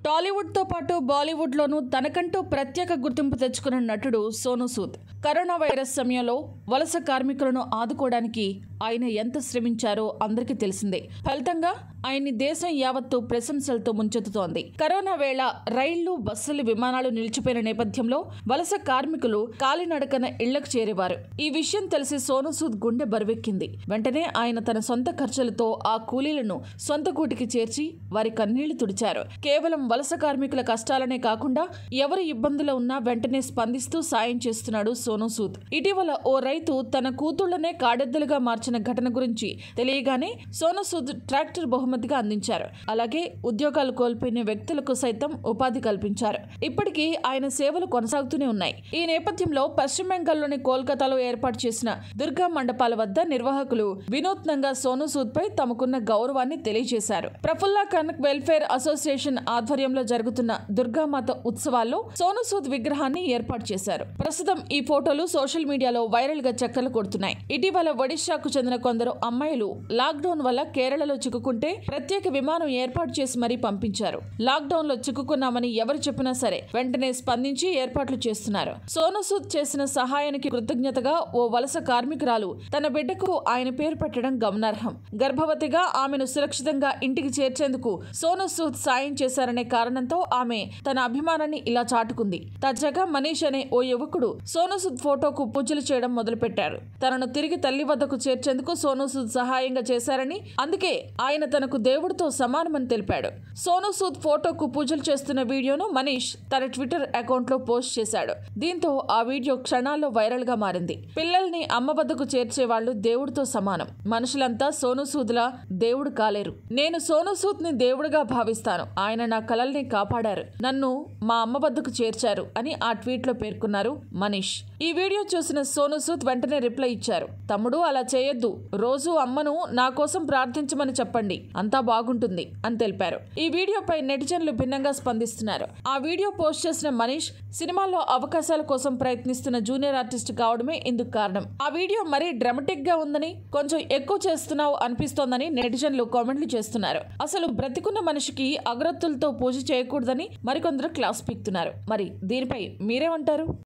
టాలీవుడ్తో పాటు బాలీవుడ్లోనూ తనకంటూ ప్రత్యేక గుర్తింపు తెచ్చుకున్న నటుడు సోను సూద్ కరోనా వైరస్ సమయంలో వలస కార్మికులను ఆదుకోవడానికి ఆయన ఎంత శ్రమించారో అందరికీ తెలిసిందే ఫలితంగా ఆయన్ని దేశం యావత్తు ప్రశంసలతో ముంచెత్తుతోంది కరోనా వేళ రైళ్లు బస్సులు విమానాలు నిలిచిపోయిన నేపథ్యంలో వలస కార్మికులు కాలినడకన ఇళ్లకు చేరేవారు ఈ విషయం తెలిసి సోను సూద్ గుండె బరువెక్కింది వెంటనే ఆయన తన సొంత ఖర్చులతో ఆ కూలీలను సొంత కూటికి చేర్చి వారి కన్నీళ్లు తుడిచారు కేవలం వలస కార్మికుల కష్టాలనే కాకుండా ఎవరు ఇబ్బందులో ఉన్నా వెంటనే స్పందిస్తూ సాయం చేస్తున్నాడు సోను సూద్ ఇటీవల ఓ రైతు తన కూతుళ్లనే కాడెద్దులుగా మార్చిన ఘటన గురించి తెలియగానే సోను సూద్ ట్రాక్టర్ బహుమతిగా అందించారు అలాగే ఉద్యోగాలు కోల్పోయిన వ్యక్తులకు సైతం ఉపాధి కల్పించారు ఇప్పటికీ ఆయన సేవలు కొనసాగుతూనే ఉన్నాయి ఈ నేపథ్యంలో పశ్చిమ బెంగాల్లోని కోల్కతాలో ఏర్పాటు చేసిన దుర్గా మండపాల వద్ద నిర్వాహకులు వినూత్నంగా సోను సూద్ పై తమకున్న గౌరవాన్ని తెలియజేశారు ప్రఫుల్లా కనక్ వెల్ఫేర్ అసోసియేషన్ ఆధ్వర్యంలో జరుగుతున్న దుర్గామాత ఉత్సవాల్లో సోను సూద్ విగ్రహాన్ని ఏర్పాటు చేశారు ప్రస్తుతం ఈ ఫోటోలు సోషల్ మీడియాలో వైరల్ గా చక్కర్లు కొడుతున్నాయి ఇటీవల ఒడిశాకు చెందిన కొందరు అమ్మాయిలు లాక్డౌన్ వల్ల కేరళలో చిక్కుకుంటే ప్రత్యేక విమానం ఏర్పాటు చేసి మరీ పంపించారు లాక్డౌన్ లో చిక్కుకున్నామని ఎవరు చెప్పినా సరే వెంటనే స్పందించి ఏర్పాట్లు చేస్తున్నారు సోను సూద్ చేసిన సహాయానికి కృతజ్ఞతగా ఓ వలస కార్మికురాలు తన బిడ్డకు ఆయన పేరు పెట్టడం గమనార్హం గర్భవతిగా ఆమెను సురక్షితంగా ఇంటికి చేర్చేందుకు సోను సూద్ సాయం చేశారనే కారణంతో ఆమె తన అభిమానాన్ని ఇలా చాటుకుంది తాజాగా మనీష్ అనే ఓ యువకుడు సోను సూద్ ఫోటోకు పూజలు చేయడం మొదలుపెట్టారు తనను తిరిగి తల్లి వద్దకు చేర్చేందుకు సోను సూద్ సహాయంగా చేశారని అందుకే ఆయన తనకు దేవుడితో సమానమని తెలిపాడు సోను సూద్ ఫోటోకు పూజలు చేస్తున్న వీడియోను మనీష్ తన ట్విట్టర్ అకౌంట్ లో పోస్ట్ చేశాడు దీంతో ఆ వీడియో క్షణాల్లో వైరల్ గా మారింది పిల్లల్ని అమ్మ వద్దకు చేర్చే వాళ్ళు దేవుడితో సమానం మనుషులంతా సోను సూద్లా దేవుడు కాలేరు నేను సోను సూద్ ని దేవుడిగా భావిస్తాను ఆయన నా కలల్ని కాపాడారు నన్ను మా అమ్మ వద్దకు చేర్చారు అని ఆ ట్వీట్ లో పేర్కొన్నారు మనీష్ ఈ వీడియో చూసిన సోను సూద్ వెంటనే రిప్లై ఇచ్చారు తమ్ముడు అలా చేయొద్దు రోజు అమ్మను నా కోసం ప్రార్థించమని చెప్పండి అంతా బాగుంటుంది అని తెలిపారు ఈ వీడియోపై నెటిజన్లు భిన్నంగా స్పందిస్తున్నారు ఆ వీడియో పోస్ట్ చేసిన మనీష్ సినిమాల్లో అవకాశాల కోసం ప్రయత్నిస్తున్న జూనియర్ ఆర్టిస్ట్ కావడమే ఇందుకు కారణం ఆ వీడియో మరీ డ్రామాటిక్ గా ఉందని కొంచెం ఎక్కువ చేస్తున్నావు అనిపిస్తోందని నెటిజన్లు కామెంట్లు చేస్తున్నారు అసలు బ్రతికున్న మనిషికి అగరత్తులతో పూజ చేయకూడదని మరికొందరు క్లాస్ పీక్తున్నారు మరి దీనిపై మీరేమంటారు